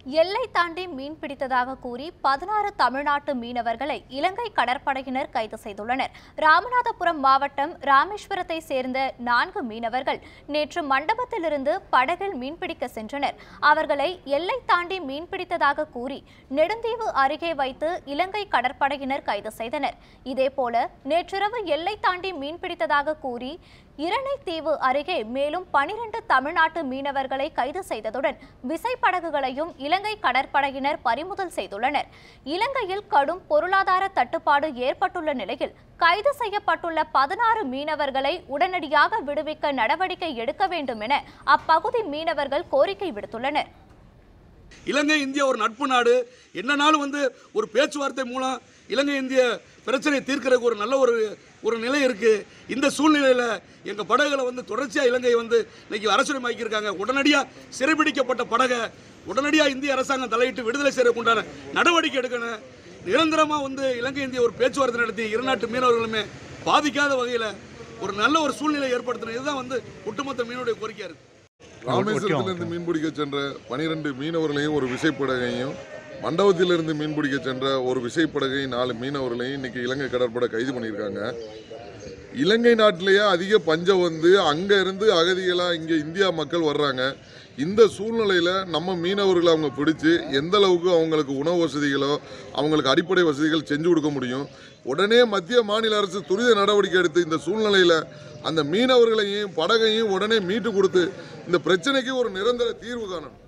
எல்லை தாண்டி மீன் பிடித்ததாக கூறி பதினாறு தமிழ்நாட்டு மீனவர்களை இலங்கை கடற்படையினர் கைது செய்துள்ளனர் ராமநாதபுரம் மாவட்டம் ராமேஸ்வரத்தை சேர்ந்த நான்கு மீனவர்கள் நேற்று மண்டபத்திலிருந்து படகில் மீன்பிடிக்க சென்றனர் அவர்களை எல்லை தாண்டி மீன் பிடித்ததாக கூறி நெடுந்தீவு அருகே வைத்து இலங்கை கடற்படையினர் கைது செய்தனர் இதேபோல நேற்றிரவு எல்லை தாண்டி மீன் பிடித்ததாக கூறி இரணைத்தீவு அருகே மேலும் பனிரெண்டு தமிழ்நாட்டு மீனவர்களை கைது செய்ததுடன் விசைப்படகுகளையும் இலங்கை கடற்படையினர் பறிமுதல் செய்துள்ளனர் இலங்கையில் கடும் பொருளாதார தட்டுப்பாடு ஏற்பட்டுள்ள நிலையில் கைது செய்யப்பட்டுள்ள பதினாறு மீனவர்களை உடனடியாக விடுவிக்க நடவடிக்கை எடுக்க வேண்டும் என அப்பகுதி மீனவர்கள் கோரிக்கை விடுத்துள்ளனர் இலங்கை இந்தியா ஒரு நட்பு நாடு என்னனாலும் வந்து ஒரு பேச்சுவார்த்தை மூலம் இலங்கை இந்திய பிரச்சனையை தீர்க்கறதுக்கு ஒரு நல்ல ஒரு ஒரு நிலை இருக்கு இந்த சூழ்நிலையில் எங்கள் படகுகளை வந்து தொடர்ச்சியாக இலங்கை வந்து இன்னைக்கு அரசுரிமாக்கியிருக்காங்க உடனடியாக சிறைபிடிக்கப்பட்ட படகை உடனடியாக இந்திய அரசாங்கம் தலையிட்டு விடுதலை செய்யறதுக்கு உண்டான நடவடிக்கை எடுக்கணும் நிரந்தரமாக வந்து இலங்கை இந்திய ஒரு பேச்சுவார்த்தை நடத்தி இரு நாட்டு மீனவர்களுமே பாதிக்காத வகையில் ஒரு நல்ல ஒரு சூழ்நிலை ஏற்படுத்தணும் இதுதான் வந்து ஒட்டுமொத்த மீனுடைய கோரிக்கையாக இருக்குது ராமேஸ்வரத்திலிருந்து மீன்பிடிக்க சென்ற பனிரெண்டு மீனவர்களையும் ஒரு விசைப்படகையும் மண்டபத்திலிருந்து மீன்பிடிக்க சென்ற ஒரு விசைப்படகையும் நாலு மீனவர்களையும் இன்னைக்கு இலங்கை கடற்படை கைது பண்ணியிருக்காங்க இலங்கை நாட்டிலேயே அதிக பஞ்சம் வந்து அங்கே இருந்து அகதிகளாக இங்கே இந்தியா மக்கள் வர்றாங்க இந்த சூழ்நிலையில் நம்ம மீனவர்களை அவங்க பிடிச்சி எந்த அளவுக்கு அவங்களுக்கு உணவு வசதிகளோ அவங்களுக்கு அடிப்படை வசதிகள் செஞ்சு கொடுக்க முடியும் உடனே மத்திய மாநில அரசு துரித நடவடிக்கை எடுத்து இந்த சூழ்நிலையில் அந்த மீனவர்களையும் படகையும் உடனே மீட்டு கொடுத்து இந்த பிரச்சனைக்கு ஒரு நிரந்தர தீர்வு காணணும்